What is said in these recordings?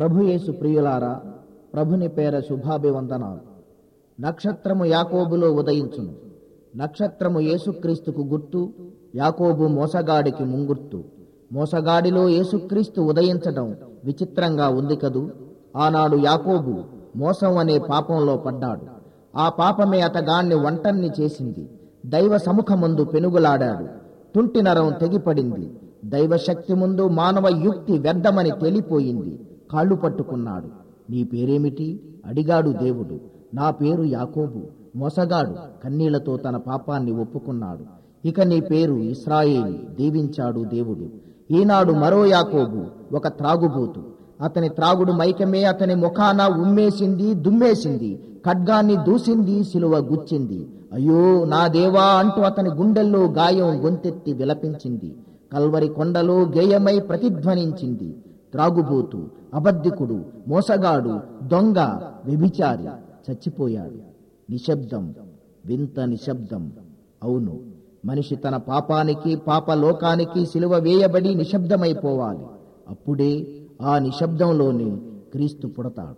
ప్రభు యేసు ప్రియులారా ప్రభుని పేర శుభాభివందనాలు నక్షత్రము యాకోబులో ఉదయించును నక్షత్రము యేసుక్రీస్తుకు గుర్తు యాకోబు మోసగాడికి ముంగుర్తు మోసగాడిలో యేసుక్రీస్తు ఉదయించడం విచిత్రంగా ఉంది కదూ ఆనాడు యాకోబు మోసం అనే పాపంలో పడ్డాడు ఆ పాపమే అతగాణ్ణి వంటన్ని చేసింది దైవ సముఖమందు పెనుగులాడాడు తుంటి నరం తెగిపడింది దైవశక్తి ముందు మానవ యుక్తి వ్యర్థమని తేలిపోయింది కాళ్ళు పట్టుకున్నాడు నీ పేరేమిటి అడిగాడు దేవుడు నా పేరు యాకోబు మోసగాడు కన్నీళ్లతో తన పాపాన్ని ఒప్పుకున్నాడు ఇక నీ పేరు ఇస్రాయేలు దీవించాడు దేవుడు ఈనాడు మరో యాకోబు ఒక త్రాగుబోతు అతని త్రాగుడు మైకమే అతని ముఖాన ఉమ్మేసింది దుమ్మేసింది ఖడ్గాన్ని దూసింది సిలువ గుచ్చింది అయ్యో నా దేవా అంటూ అతని గుండెల్లో గాయం గొంతెత్తి విలపించింది కల్వరి కొండలో గేయమై ప్రతిధ్వనించింది త్రాగుబోతు అబద్ధికుడు మోసగాడు దొంగ వ్యభిచారి చచ్చిపోయాడు నిశ్శబ్దం వింత నిశ్శబ్దం అవును మనిషి తన పాపానికి పాపలోకానికి సిలువ వేయబడి నిశ్శబ్దమైపోవాలి అప్పుడే ఆ నిశ్శబ్దంలోనే క్రీస్తు పుడతాడు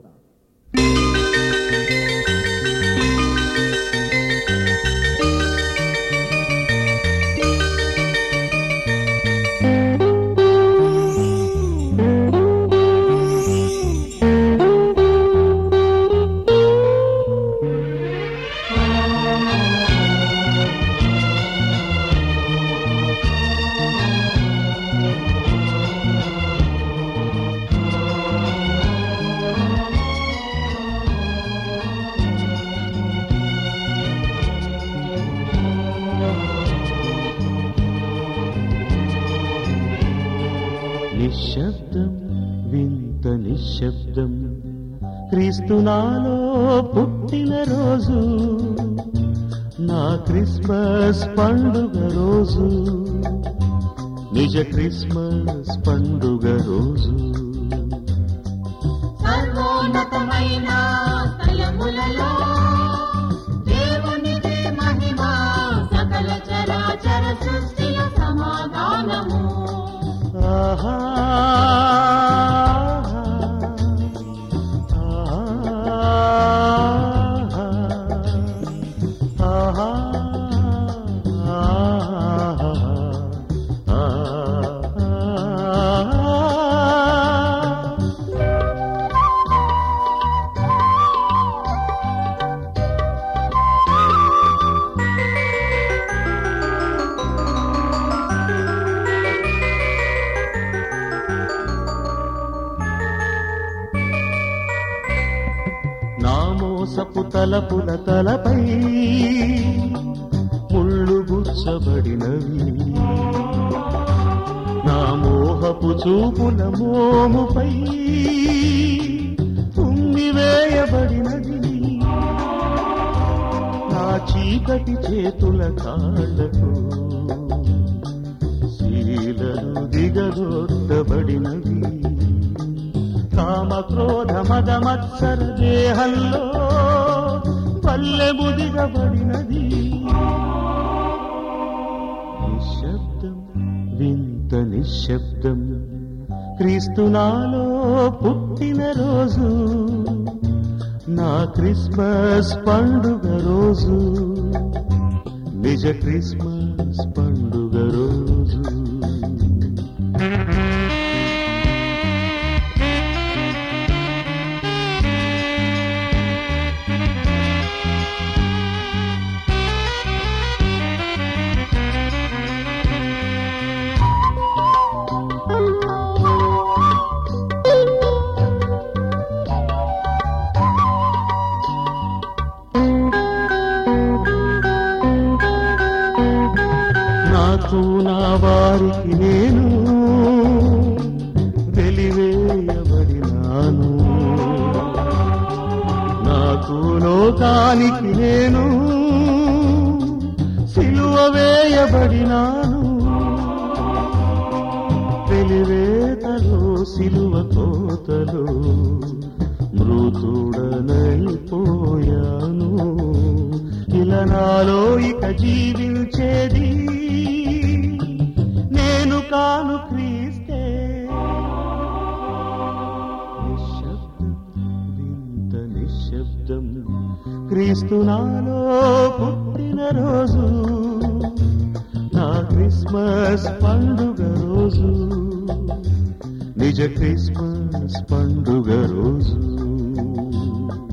నిశ్శబ్దం వింత నిశ్శబ్దం క్రీస్తు నాలో పుట్టిన రోజు నా క్రిస్మస్ పండుగ రోజు నిజ క్రిస్మస్ పండుగ రోజు సర్వోన్నతమైన స్థలములలో దేవునికి మహిమ సకల చరాచర సృష్టిల సమాధానము ఆహా ఆహా ఆహా నా మోసపు తలపుల తలపై ముళ్ళు గుచ్చబడినవి నా మోహపు చూపుల మోముపై తుమ్మి వేయబడినది నా చీకటి చేతుల కాళ్ళకు శీలను దిగదొట్టబడినవి కామ క్రోధ మద మత్సర దేహంలో పల్లె ముదిగబడినది నిశ్శబ్దం వింత నిశ్శబ్దం క్రీస్తు నాలో పుట్టిన రోజు నా క్రిస్మస్ పండుగ రోజు నిజ క్రిస్మస్ పండుగ రోజు నాకు నా వారికి నేను వెలివేయబడినాను నాకు లోకానికి నేను సిలువ వేయబడినాను వెలివేతలో సిలువ కోతలో మృతుడనైపోయాను ఇలా నాలో ఇక జీవించేది నేను కాను క్రీస్తే నిశ్శబ్దం శబ్దం క్రీస్తు నాలో పుట్టిన రోజు నా క్రిస్మస్ పండుగ రోజు నిజ క్రిస్మస్ పండుగ రోజు